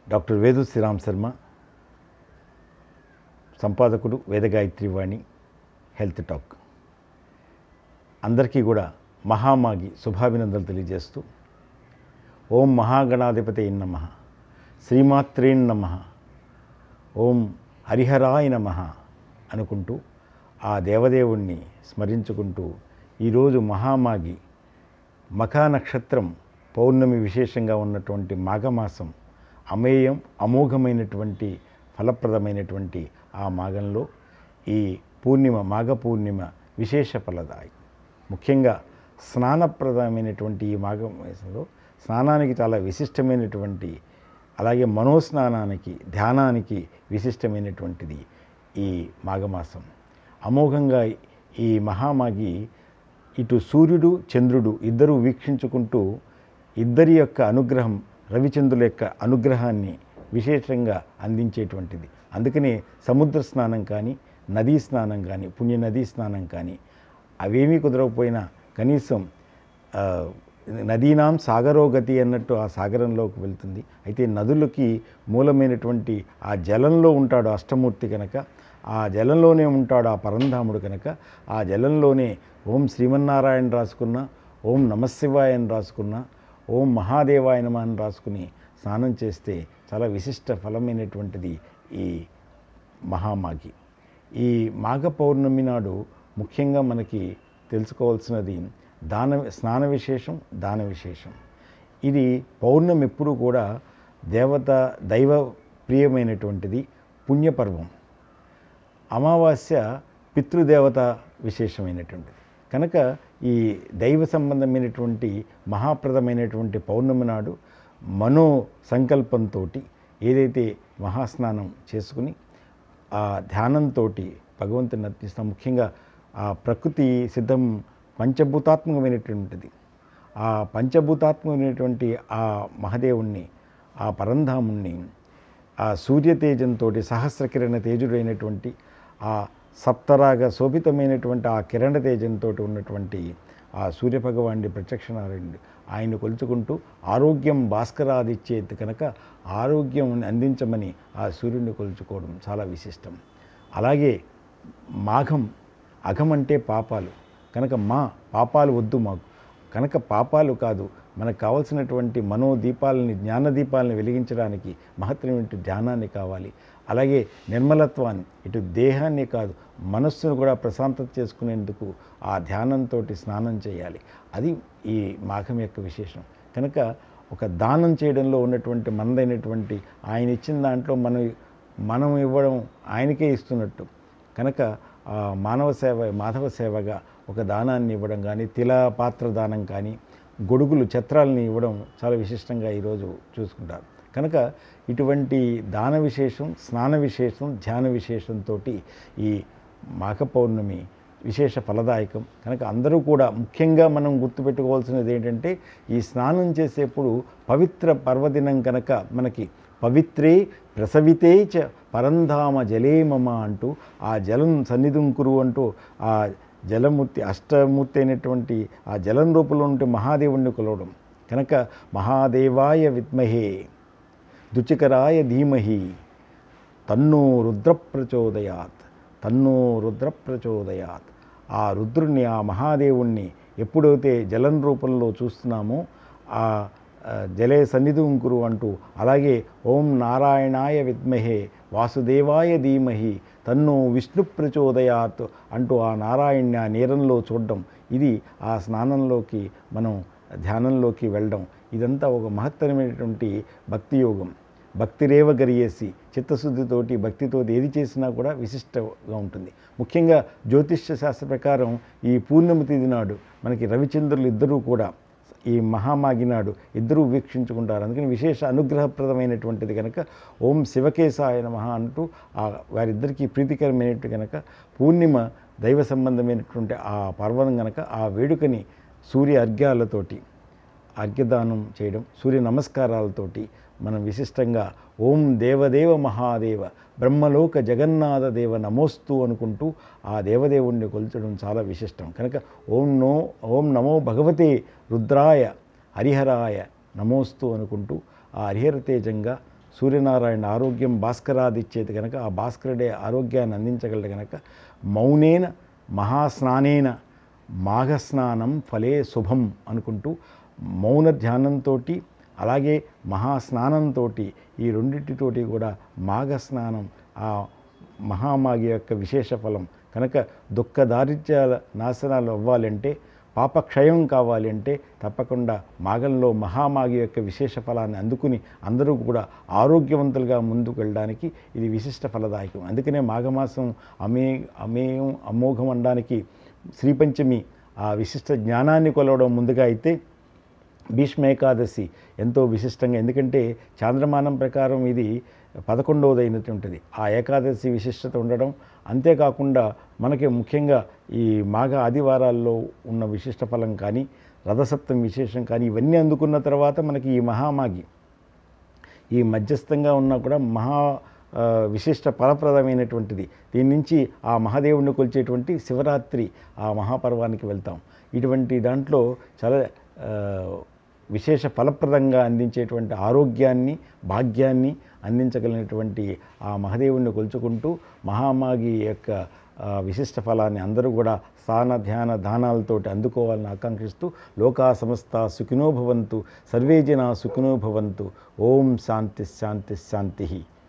doctor Vedu Sriram Sharma సంపాదకుడు Vedagayatri Vani health talk అందరికీ కూడా మహామాగి శుభాభినందనలు తెలియజేస్తూ ఓం మహాగణాధిపతి నమ శ్రీమాత్రే నమ ఓం హరిహరాయ నమ అనుకుంటూ ఆ దేవదేవుణ్ణి స్మరించుకుంటూ ఈరోజు మహామాగి మఖా నక్షత్రం పౌర్ణమి విశేషంగా ఉన్నటువంటి మాఘమాసం అమేయం అమోఘమైనటువంటి ఫలప్రదమైనటువంటి ఆ మాఘంలో ఈ పూర్ణిమ మాఘ పూర్ణిమ విశేష ఫలదాయి ముఖ్యంగా స్నానప్రదమైనటువంటి ఈ మాఘమాసంలో స్నానానికి చాలా విశిష్టమైనటువంటి అలాగే మనోస్నానానికి ధ్యానానికి విశిష్టమైనటువంటిది ఈ మాఘమాసం అమోఘంగా ఈ మహామాగి ఇటు సూర్యుడు చంద్రుడు ఇద్దరు వీక్షించుకుంటూ ఇద్దరి యొక్క అనుగ్రహం రవిచంద్రుల యొక్క అనుగ్రహాన్ని విశేషంగా అందించేటువంటిది అందుకనే సముద్ర స్నానం కానీ నదీ స్నానం కానీ పుణ్య నదీ స్నానం కానీ అవేమీ కుదరకపోయినా కనీసం ఆ, నదీనాం సాగరోగతి అన్నట్టు ఆ సాగరంలోకి వెళ్తుంది అయితే నదులకి మూలమైనటువంటి ఆ జలంలో ఉంటాడు అష్టమూర్తి కనుక ఆ జలంలోనే ఉంటాడు ఆ పరంధాముడు కనుక ఆ జలంలోనే ఓం శ్రీమన్నారాయణ రాసుకున్న ఓం నమశివాయ అని రాసుకున్న ఓం మహాదేవాయ నమ అని రాసుకుని స్నానం చేస్తే చాలా విశిష్ట ఫలమైనటువంటిది ఈ మహామాగి ఈ మాఘ పౌర్ణమి నాడు ముఖ్యంగా మనకి తెలుసుకోవాల్సినది దాన స్నాన విశేషం దాన విశేషం ఇది పౌర్ణమి ఎప్పుడు కూడా దేవత దైవ ప్రియమైనటువంటిది పుణ్యపర్వం అమావాస్య పితృదేవత విశేషమైనటువంటిది కనుక ఈ దైవ సంబంధమైనటువంటి మహాప్రదమైనటువంటి పౌర్ణమి నాడు మనో సంకల్పంతో ఏదైతే మహాస్నానం చేసుకుని ఆ ధ్యానంతో భగవంతుని అర్పిస్తాం ముఖ్యంగా ఆ ప్రకృతి సిద్ధం పంచభూతాత్మకమైనటువంటిది ఆ పంచభూతాత్మకమైనటువంటి ఆ మహదేవుణ్ణి ఆ పరంధాముణ్ణి ఆ సూర్యతేజంతో సహస్రకిరణ తేజుడైనటువంటి ఆ సప్తరాగ శోభితమైనటువంటి ఆ కిరణ తేజంతో ఉన్నటువంటి ఆ సూర్యభగవాన్ని ప్రత్యక్షనారాయణుడు ఆయన కొలుచుకుంటూ ఆరోగ్యం భాస్కరాదిచ్చేది కనుక ఆరోగ్యం అందించమని ఆ సూర్యుడిని కొలుచుకోవడం చాలా విశిష్టం అలాగే మాఘం అఘం అంటే పాపాలు కనుక మా పాపాలు వద్దు మాకు కనుక పాపాలు కాదు మనకు కావలసినటువంటి మనోదీపాలని జ్ఞానదీపాలని వెలిగించడానికి మహత్తరమైన ధ్యానాన్ని కావాలి అలాగే నిర్మలత్వాన్ని ఇటు దేహాన్ని కాదు మనస్సును కూడా ప్రశాంతత చేసుకునేందుకు ఆ ధ్యానంతో స్నానం చేయాలి అది ఈ మాఘం యొక్క విశేషం కనుక ఒక దానం చేయడంలో ఉన్నటువంటి మనదైనటువంటి ఆయన ఇచ్చిన దాంట్లో మనం మనం ఇవ్వడం ఆయనకే ఇస్తున్నట్టు కనుక ఆ మానవ సేవ మాధవ సేవగా ఒక దానాన్ని ఇవ్వడం కానీ తిల పాత్ర దానం కానీ గొడుగులు ఛత్రాలని ఇవ్వడం చాలా విశిష్టంగా ఈరోజు చూసుకుంటారు కనుక ఇటువంటి దాన విశేషం స్నాన విశేషం ధ్యాన విశేషంతో ఈ మాఘ పౌర్ణమి విశేష ఫలదాయకం కనుక అందరూ కూడా ముఖ్యంగా మనం గుర్తుపెట్టుకోవాల్సినది ఏంటంటే ఈ స్నానం చేసేప్పుడు పవిత్ర పర్వదినం కనుక మనకి పవిత్రే ప్రసవితే చ పరంధామ జలే మమ అంటూ ఆ జలం సన్నిధింకురు అంటూ ఆ జలమూర్తి అష్టమూర్తి అయినటువంటి ఆ జలం రూపంలో ఉంటే మహాదేవుణ్ణి కొలవడం కనుక మహాదేవాయ విద్మహే దుచికరాయ ధీమహి తన్నో రుద్ర ప్రచోదయాత్ తన్నో రుద్ర ప్రచోదయాత్ ఆ రుద్రుణ్ణి ఆ మహాదేవుణ్ణి ఎప్పుడైతే జలం రూపంలో చూస్తున్నామో ఆ ఆ, జలే సన్నిధింకురు అంటూ అలాగే ఓం నారాయణాయ విద్మహే వాసుదేవాయ ధీమహి తన్ను విష్ణు ప్రచోదయాత్ అంటూ ఆ నారాయణ్ణి ఆ నీరంలో చూడడం ఇది ఆ స్నానంలోకి మనం ధ్యానంలోకి వెళ్ళడం ఇదంతా ఒక మహత్తరమైనటువంటి భక్తి యోగం భక్తిరేవ గరియేసి చిత్తశుద్ధితోటి భక్తితోటి ఏది చేసినా కూడా విశిష్టంగా ఉంటుంది ముఖ్యంగా జ్యోతిష్య శాస్త్ర ప్రకారం ఈ పూర్ణిమ తిథి నాడు మనకి రవిచంద్రులు ఇద్దరూ కూడా ఈ మహామాగి నాడు ఇద్దరూ వీక్షించుకుంటారు అందుకని విశేష అనుగ్రహప్రదమైనటువంటిది కనుక ఓం శివకేశాయ నమః అంటూ ఆ వారిద్దరికీ ప్రీతికరమైనట్టు కనుక పూర్ణిమ దైవ సంబంధమైనటువంటి ఆ పర్వతం కనుక ఆ వేడుకని సూర్య అర్ఘ్యాలతోటి అర్ఘ్యదానం చేయడం సూర్య నమస్కారాలతోటి మనం విశిష్టంగా ఓం దేవదేవ మహాదేవ బ్రహ్మలోక జగన్నాథ దేవ నమోస్తు అనుకుంటూ ఆ దేవదేవుణ్ణి కొల్చడం చాలా విశిష్టం కనుక ఓం నో ఓం నమో భగవతే రుద్రాయ హరిహరాయ నమోస్తు అనుకుంటూ ఆ హరిహర తేజంగా సూర్యనారాయణ ఆరోగ్యం భాస్కరాదిచ్చేది కనుక ఆ భాస్కరుడే ఆరోగ్యాన్ని అందించగలడు కనుక మౌనేన మహాస్నానేన మాఘస్నానం ఫలే శుభం అనుకుంటూ మౌన ధ్యానంతో అలాగే మహాస్నానంతో ఈ రెండింటితోటి కూడా మాఘస్నానం ఆ మహామాగి యొక్క విశేష ఫలం కనుక దుఃఖ దారిద్ర్యాల నాశనాలు అవ్వాలంటే పాపక్షయం కావాలి అంటే తప్పకుండా మాగంలో మహామాగి యొక్క విశేష ఫలాన్ని అందుకుని అందరూ కూడా ఆరోగ్యవంతులుగా ముందుకు వెళ్ళడానికి ఇది విశిష్ట ఫలదాయకం అందుకనే మాఘమాసం అమే అమేయం అమోఘం అనడానికి శ్రీపంచమి ఆ విశిష్ట జ్ఞానాన్ని కొలవడం ముందుగా అయితే భీష్మ ఏకాదశి ఎంతో విశిష్టంగా ఎందుకంటే చాంద్రమానం ప్రకారం ఇది పదకొండవది అయినటువంటిది ఆ ఏకాదశి విశిష్టత ఉండడం అంతేకాకుండా మనకి ముఖ్యంగా ఈ మాఘ ఆదివారాల్లో ఉన్న విశిష్ట ఫలం కానీ రథసప్తమి విశేషం కానీ ఇవన్నీ అందుకున్న తర్వాత మనకి ఈ మహామాగి ఈ మధ్యస్థంగా ఉన్నా కూడా మహా ఆ, విశిష్ట ఫలప్రదమైనటువంటిది దీని నుంచి ఆ మహాదేవుడిని కొలిచేటువంటి శివరాత్రి ఆ మహాపర్వానికి వెళ్తాం ఇటువంటి దాంట్లో చాలా ఆ, విశేష ఫలప్రదంగా అందించేటువంటి ఆరోగ్యాన్ని భాగ్యాన్ని అందించగలిగినటువంటి ఆ మహాదేవుణ్ణి కొలుచుకుంటూ మహామాగి యొక్క ఆ, విశిష్ట ఫలాన్ని అందరూ కూడా స్థాన ధ్యాన దానాలతోటి అందుకోవాలని ఆకాంక్షిస్తూ లోకా సమస్త సుఖినో భవంతు సర్వే జనా సుఖినో భవంతు ఓం శాంతి శాంతి శాంతి